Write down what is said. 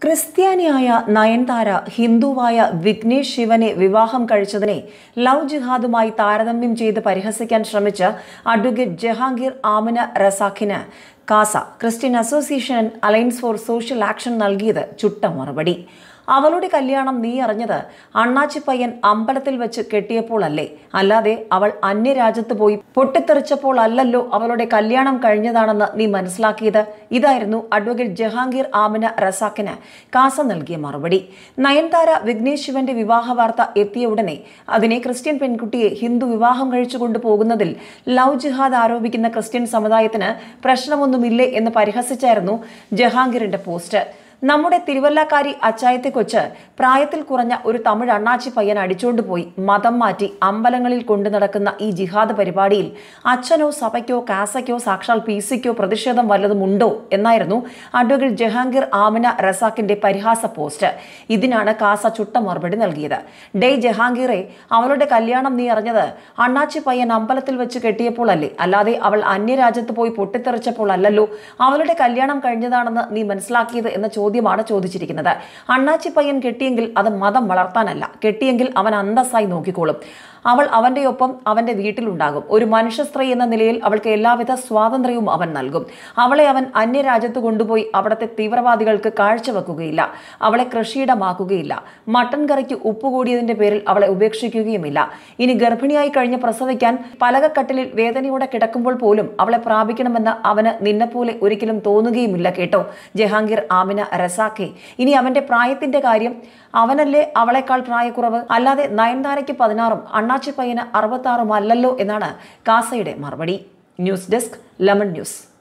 ക്രിസ്ത്യാനിയായ നയൻതാര ഹിന്ദുവായ വിഘ്നേഷ് ശിവനെ വിവാഹം കഴിച്ചതിനെ ലവ് ജിഹാദുമായി താരതമ്യം ചെയ്ത് പരിഹസിക്കാൻ ശ്രമിച്ച അഡ്വക്കേറ്റ് ജഹാംഗീർ ആമിന റസാഖിന് CASA Christian Association Alliance for Social Action നൽകിയത് ചുട്ട മറുപടി അവളുടെ കല്യാണം നീ അറിഞ്ഞത് അണ്ണാച്ചി പയ്യൻ അമ്പലത്തിൽ വെച്ച് കെട്ടിയപ്പോൾ അല്ലേ അല്ലാതെ അവൾ അന്യരാജ്യത്ത് പോയി പൊട്ടിത്തെറിച്ചപ്പോൾ അല്ലല്ലോ അവളുടെ കല്യാണം കഴിഞ്ഞതാണെന്ന് നീ മനസ്സിലാക്കിയത് ഇതായിരുന്നു അഡ്വക്കേറ്റ് ജഹാംഗീർ ആമിന റസാഖിന് കാസ നൽകിയ മറുപടി നയൻതാര വിഘ്നേഷ് ശിവന്റെ വിവാഹ വാർത്ത എത്തിയ ഉടനെ അതിനെ ക്രിസ്ത്യൻ പെൺകുട്ടിയെ ഹിന്ദു വിവാഹം കഴിച്ചു കൊണ്ടുപോകുന്നതിൽ ലവ് ജിഹാദ് ആരോപിക്കുന്ന ക്രിസ്ത്യൻ സമുദായത്തിന് പ്രശ്നമൊന്നുമില്ലേ എന്ന് പരിഹസിച്ചായിരുന്നു ജഹാംഗീറിന്റെ പോസ്റ്റ് നമ്മുടെ തിരുവല്ലക്കാരി അച്ചായത്തെ കൊച്ച് പ്രായത്തിൽ കുറഞ്ഞ ഒരു തമിഴ് അണ്ണാച്ചി പയ്യൻ അടിച്ചുകൊണ്ട് പോയി മതം മാറ്റി അമ്പലങ്ങളിൽ കൊണ്ടു നടക്കുന്ന ഈ ജിഹാദ് പരിപാടിയിൽ അച്ഛനോ സഭയ്ക്കോ കാസയ്ക്കോ സാക്ഷാൽ പി സിക്കോ പ്രതിഷേധം വല്ലതും ഉണ്ടോ എന്നായിരുന്നു അഡ്വക്കേറ്റ് ജഹാംഗീർ ആമിന റസാഖിന്റെ പരിഹാസ പോസ്റ്റ് ഇതിനാണ് കാസ ചുട്ട മറുപടി നൽകിയത് ഡേ ജഹാംഗീറെ അവളുടെ കല്യാണം നീ അറിഞ്ഞത് അണ്ണാച്ചി പയ്യൻ അമ്പലത്തിൽ വെച്ച് കെട്ടിയപ്പോൾ അല്ലേ അല്ലാതെ അവൾ അന്യരാജ്യത്ത് പോയി പൊട്ടിത്തെറിച്ചപ്പോൾ അല്ലല്ലോ അവളുടെ കല്യാണം കഴിഞ്ഞതാണെന്ന് നീ മനസ്സിലാക്കിയത് എന്ന ചോദ്യമാണ് ചോദിച്ചിരിക്കുന്നത് അണ്ണാച്ചി പയ്യൻ കെട്ടിയെങ്കിൽ അത് മതം വളർത്താനല്ല കെട്ടിയെങ്കിൽ അവൻ അന്തസ്സായി നോക്കിക്കോളും അവൾ അവന്റെ ഒപ്പം അവന്റെ വീട്ടിലുണ്ടാകും ഒരു മനുഷ്യ സ്ത്രീ എന്ന നിലയിൽ അവൾക്ക് എല്ലാവിധ സ്വാതന്ത്ര്യവും അവൻ നൽകും അവളെ അവൻ അന്യരാജ്യത്ത് കൊണ്ടുപോയി അവിടുത്തെ തീവ്രവാദികൾക്ക് കാഴ്ചവെക്കുകയില്ല അവളെ കൃഷിയിടമാക്കുകയില്ല മട്ടൻ കറിക്ക് ഉപ്പ് കൂടിയതിന്റെ പേരിൽ അവളെ ഉപേക്ഷിക്കുകയുമില്ല ഇനി ഗർഭിണിയായി കഴിഞ്ഞ് പ്രസവിക്കാൻ പലകക്കട്ടിലിൽ വേദനയോടെ കിടക്കുമ്പോൾ പോലും അവളെ പ്രാപിക്കണമെന്ന് അവന് നിന്നെപ്പോലെ ഒരിക്കലും തോന്നുകയുമില്ല കേട്ടോ ജഹാംഗീർ ആമിന റസാഖെ ഇനി അവന്റെ പ്രായത്തിന്റെ കാര്യം അവനല്ലേ അവളെക്കാൾ പ്രായക്കുറവ് അല്ലാതെ നയൻതാരയ്ക്ക് പതിനാറും അണ്ണാച്ചി പയ്യന് അറുപത്താറും അല്ലല്ലോ എന്നാണ് കാസയുടെ മറുപടി ന്യൂസ് ഡെസ്ക് ലെമൺ ന്യൂസ്